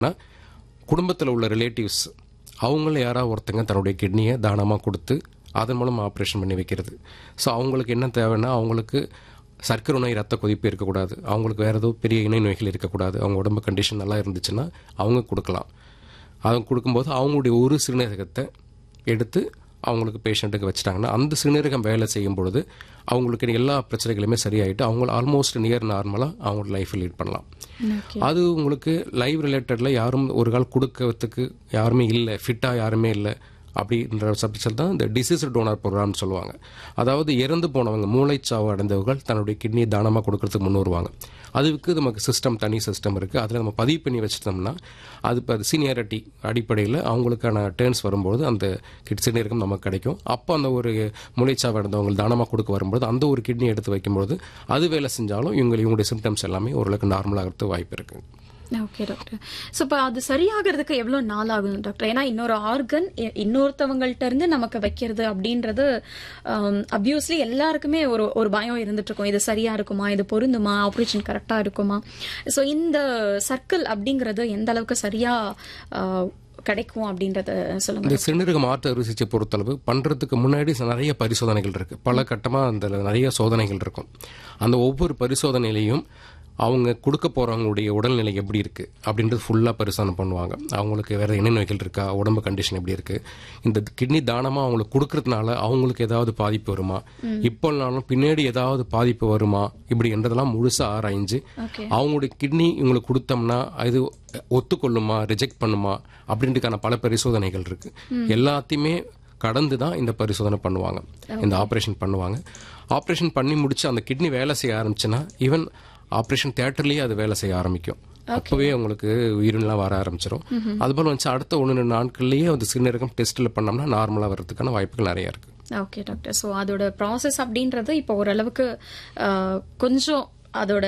குடும்பத்தில் உள்ள ரிலேட்டிவ்ஸ் அவங்கள யாராவது ஒருத்தங்க தன்னுடைய கிட்னியை தானமாக கொடுத்து அதன் மூலம் ஆப்ரேஷன் பண்ணி வைக்கிறது ஸோ அவங்களுக்கு என்ன தேவைன்னா அவங்களுக்கு சர்க்கரை நோய் ரத்த கொதிப்பு இருக்கக்கூடாது அவங்களுக்கு வேறு ஏதோ பெரிய இணை நோய்கள் இருக்கக்கூடாது அவங்க உடம்பு கண்டிஷன் நல்லா இருந்துச்சுன்னா அவங்க கொடுக்கலாம் அவங்க கொடுக்கும்போது அவங்களுடைய ஒரு சிறுநீரகத்தை எடுத்து அவங்களுக்கு பேஷண்ட்டுக்கு வச்சுட்டாங்கன்னா அந்த சிறுநீரகம் வேலை செய்யும் பொழுது அவங்களுக்கு எல்லா பிரச்சனைகளுமே சரியாயிட்டு அவங்க ஆல்மோஸ்ட் நியர் நார்மலாக அவங்க லைஃப் லீட் பண்ணலாம் அது உங்களுக்கு லைவ் ரிலேட்டடில் யாரும் ஒரு கால் கொடுக்கறதுக்கு யாருமே இல்லை ஃபிட்டாக யாருமே இல்லை அப்படின்ற சப்ஜெக்ட் தான் இந்த டிசீஸ் டோனர் ப்ரோக்ராம்னு சொல்லுவாங்க அதாவது இறந்து போனவங்க மூளைச்சாவு அடைந்தவர்கள் தன்னுடைய கிட்னியை தானமாக கொடுக்கறதுக்கு முன் வருவாங்க அதுக்கு நமக்கு சிஸ்டம் தனி சிஸ்டம் இருக்குது அதில் நம்ம பதிவு பண்ணி வச்சிட்டோம்னா அது இப்போ சீனியாரிட்டி அடிப்படையில் அவங்களுக்கான டேர்ன்ஸ் வரும்போது அந்த கிட் சிறுநீரகம் நமக்கு கிடைக்கும் அப்போ அந்த ஒரு மூளைச்சாவு அடைந்தவங்க தானமாக கொடுக்க வரும்போது அந்த ஒரு கிட்னி எடுத்து வைக்கும்போது அது வேலை செஞ்சாலும் இவங்க இவங்களுடைய சிம்டம்ஸ் எல்லாமே ஓரளவுக்கு நார்மலாகிறது வாய்ப்பு இருக்குது ஓகே டாக்டர் ஸோ இப்போ அது சரியாகிறதுக்கு எவ்வளோ நாள் ஆகும் டாக்டர் ஏன்னா இன்னொரு ஆர்கன் இன்னொருத்தவங்கள்ட்ட இருந்து நமக்கு வைக்கிறது அப்படின்றது அப்வியஸ்லி எல்லாருக்குமே ஒரு ஒரு பயம் இருந்துட்டு இருக்கும் இது சரியா இருக்குமா இது பொருந்துமா ஆப்ரேஷன் கரெக்டா இருக்குமா ஸோ இந்த சர்க்கிள் அப்படிங்கிறது எந்த அளவுக்கு சரியா ஆஹ், கிடைக்கும் அப்படின்றத சொல்லுங்க இந்த சிறுநீரக மாற்று அறுவை சிகிச்சை பொறுத்தளவு பண்ணுறதுக்கு முன்னாடி நிறைய பரிசோதனைகள் இருக்குது பல கட்டமாக அந்த நிறைய சோதனைகள் இருக்கும் அந்த ஒவ்வொரு பரிசோதனையிலையும் அவங்க கொடுக்க போகிறவங்களுடைய உடல்நிலை எப்படி இருக்குது அப்படின்றது ஃபுல்லாக பரிசோதனை பண்ணுவாங்க அவங்களுக்கு வேறு இணை நோய்கள் இருக்கா உடம்பு கண்டிஷன் எப்படி இருக்குது இந்த கிட்னி தானமாக அவங்களுக்கு கொடுக்கறதுனால அவங்களுக்கு ஏதாவது பாதிப்பு வருமா இப்போனாலும் பின்னாடி ஏதாவது பாதிப்பு வருமா இப்படி என்றதெல்லாம் முழுசாக ஆராய்ஞ்சு ஓகே அவங்களுடைய கிட்னி இவங்களுக்கு கொடுத்தோம்னா அது ஒத்துக்கொள்ளுமா ரிஜெக்ட் பண்ணுமா அப்படின்றதுக்கான பல பரிசோதனைகள் இருக்கு எல்லாத்தையுமே கடந்து தான் இந்த பரிசோதனை பண்ணுவாங்க இந்த ஆப்ரேஷன் பண்ணுவாங்க ஆப்ரேஷன் பண்ணி முடிச்சு அந்த கிட்னி வேலை செய்ய ஆரம்பிச்சுன்னா ஈவன் ஆப்ரேஷன் தியேட்டர்லயே அது வேலை செய்ய ஆரம்பிக்கும் அப்பவே உங்களுக்கு உயிரினெலாம் வர ஆரம்பிச்சிடும் அதுபோல் வந்து அடுத்த ஒன்று ரெண்டு நாட்கள்லயே அந்த சிறுநீரகம் டெஸ்ட்டில் பண்ணோம்னா நார்மலாக வர்றதுக்கான வாய்ப்புகள் நிறைய இருக்கு ஓகே டாக்டர் ஸோ அதோட ப்ராசஸ் அப்படின்றது இப்போ ஓரளவுக்கு ஆஹ், கொஞ்சம் அதோட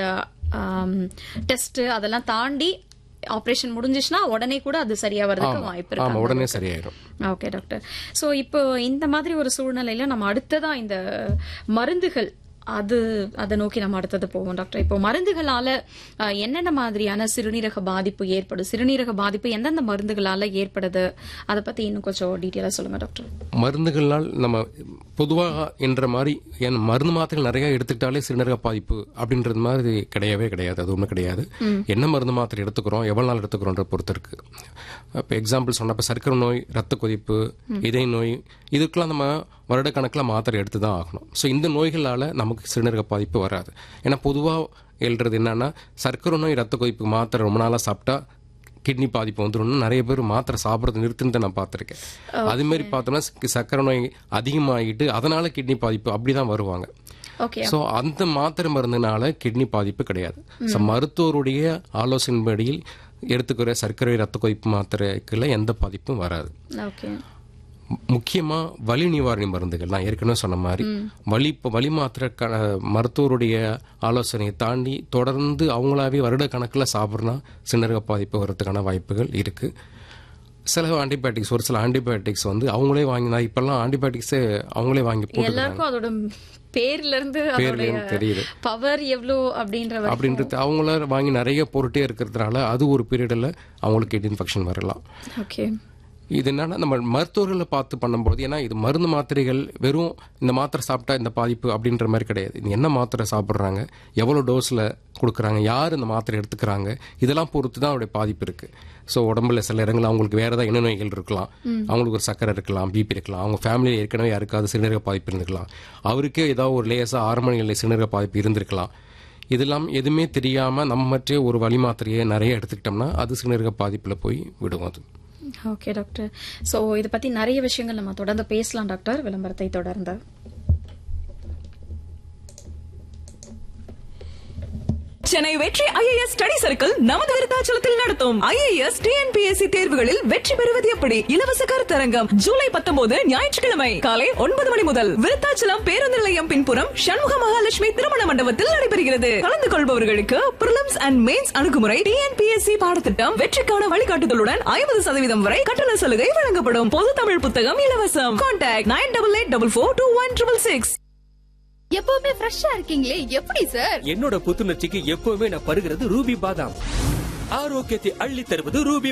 டெஸ்ட் அதெல்லாம் தாண்டி ஆப்ரேஷன் முடிஞ்சிச்சுன்னா உடனே கூட அது சரியா வரதுக்கு வாய்ப்பு ஆமா இருக்கு உடனே சரியாயிடும் ஓகே டாக்டர் ஸோ இப்போ இந்த மாதிரி ஒரு சூழ்நிலையில நம்ம அடுத்ததா இந்த மருந்துகள் அது அதை நோக்கி நம்ம அடுத்தது போவோம் டாக்டர் இப்போ மருந்துகளால அஹ், என்னென்ன மாதிரியான சிறுநீரக பாதிப்பு ஏற்படும் சிறுநீரக பாதிப்பு எந்தெந்த மருந்துகளால ஏற்படுது அதை பத்தி இன்னும் கொஞ்சம் டீட்டெயிலா சொல்லுங்க டாக்டர் மருந்துகள்னால் நம்ம பொதுவாக என்ற மாதிரி என் மருந்து மாத்திரைகள் நிறைய எடுத்துக்கிட்டாலே சிறுநீரக பாதிப்பு அப்படின்றது மாதிரி கிடையவே கிடையாது அது ஒன்றும் கிடையாது என்ன மருந்து மாத்திரை எடுத்துக்கிறோம் எவ்வளவு நாள் எடுத்துக்கிறோன்ற பொறுத்து இருக்கு இப்போ எக்ஸாம்பிள் சொன்னப்ப சர்க்கரை நோய் ரத்த கொதிப்பு இதய நோய் இதுக்கெல்லாம் நம்ம வருடக்கணக்கில் மாத்திரை எடுத்து தான் ஆகணும் ஸோ இந்த நோய்களால் நமக்கு சிறுநீரக பாதிப்பு வராது ஏன்னா பொதுவாக எழுறது என்னன்னா சர்க்கரை நோய் ரத்த கொதிப்பு மாத்திரை ரொம்ப நாளாக சாப்பிட்டா கிட்னி பாதிப்பு வந்துடும் நிறைய பேர் மாத்திரை சாப்பிட்றது நிறுத்துன்னு நான் பார்த்துருக்கேன் அது மாதிரி பார்த்தோம்னா ச- சர்க்கரை நோய் அதிகமாகிட்டு அதனால கிட்னி பாதிப்பு அப்படிதான் வருவாங்க ஓகே ஸோ அந்த மாத்திரை மருந்துனால கிட்னி பாதிப்பு கிடையாது ஸோ மருத்துவருடைய ஆலோசனைப்படியில் எடுத்துக்கிற சர்க்கரை ரத்த கொதிப்பு மாத்திரைக்குள்ள எந்த பாதிப்பும் வராது ஓகே மு- முக்கியமா வலி நிவாரணி மருந்துகள் நான் ஏற்கனவே சொன்ன மாதிரி வலி இப்போ வலி மாத்திரை க மருத்துவருடைய ஆலோசனையை தாண்டி தொடர்ந்து அவங்களாவே வருட கணக்கில் சாப்பிட்றனா சின்னரக பாதிப்பு வர்றதுக்கான வாய்ப்புகள் இருக்கு சில ஆன்டிபயோட்டிக்ஸ் ஒரு சில ஆன்டிபயோட்டிக்ஸ் வந்து அவங்களே வாங்கினா இப்பெல்லாம் ஆன்டிபயோட்டிக்ஸே அவங்களே வாங்கி போட்டு எல்லாருக்கும் அதோட பேர்ல இருந்து அதோட பேர்லேயும் தெரியுது பவர் எவ்வளோ அப்படின்ற வரைக்கும் அப்படின்றது அவங்கள வாங்கி நிறைய பொருட்டே இருக்கிறதுனால அது ஒரு பீரியடில் அவங்களுக்கு கிட்னி இன்ஃபெக்ஷன் வரலாம் ஓகே இது என்னன்னா நம்ம மருத்துவர்களை பார்த்து பண்ணும்போது ஏன்னா இது மருந்து மாத்திரைகள் வெறும் இந்த மாத்திரை சாப்பிட்டா இந்த பாதிப்பு அப்படின்ற மாதிரி கிடையாது இது என்ன மாத்திரை சாப்பிட்றாங்க எவ்வளோ டோஸில் கொடுக்குறாங்க யார் இந்த மாத்திரை எடுத்துக்கிறாங்க இதெல்லாம் பொறுத்து தான் அவருடைய பாதிப்பு இருக்கு ஸோ உடம்புல சில இடங்கள் அவங்களுக்கு வேற ஏதாவது இன நோய்கள் இருக்கலாம் அவங்களுக்கு ஒரு சக்கரை இருக்கலாம் பிபி இருக்கலாம் அவங்க ஃபேமிலியில் ஏற்கனவே யாருக்காவது சிறுநீரக பாதிப்பு இருந்திருக்கலாம் அவருக்கே ஏதாவது ஒரு லேசாக ஆரம்ப நிலை சிறுநீரக பாதிப்பு இருந்திருக்கலாம் இதெல்லாம் எதுவுமே தெரியாமல் நம்ம மற்றே ஒரு வழி மாத்திரையை நிறைய எடுத்துக்கிட்டோம்னா அது சிறுநீரக பாதிப்பில் போய் விடும் அது ஓகே டாக்டர் ஸோ இதை பத்தி நிறைய விஷயங்கள் நம்ம தொடர்ந்து பேசலாம் டாக்டர் விளம்பரத்தை தொடர்ந்து சென்னை வெற்றி ஐஏஎஸ் ஸ்டடி சர்க்கிள் நமது விருத்தாச்சலத்தில் நடத்தும் ஐஏஎஸ் டிஎன்பிஎஸ்சி தேர்வுகளில் வெற்றி பெறுவது எப்படி இலவச கருத்தரங்கம் ஜூலை பத்தொன்பது ஞாயிற்றுக்கிழமை காலை ஒன்பது மணி முதல் விருத்தாச்சலம் பேருந்து நிலையம் பின்புறம் சண்முக மகாலட்சுமி திருமண மண்டபத்தில் நடைபெறுகிறது கலந்து கொள்பவர்களுக்கு பிரிலிம்ஸ் அண்ட் மெயின்ஸ் அணுகுமுறை டிஎன்பிஎஸ்சி பாடத்திட்டம் வெற்றிக்கான வழிகாட்டுதலுடன் ஐம்பது சதவீதம் வரை கட்டண சலுகை வழங்கப்படும் பொது தமிழ் புத்தகம் இலவசம் contact nine double eight double four two one triple six எப்பவுமே ஃப்ரெஷ்ஷா இருக்கீங்களே எப்படி சார் என்னோட புத்துணர்ச்சிக்கு எப்பவுமே நான் பருகிறது ரூபி பாதாம் ಆರೋಗ್ಯತೆ ಅಳ್ಳಿ ತರುವುದು ರೂಬಿ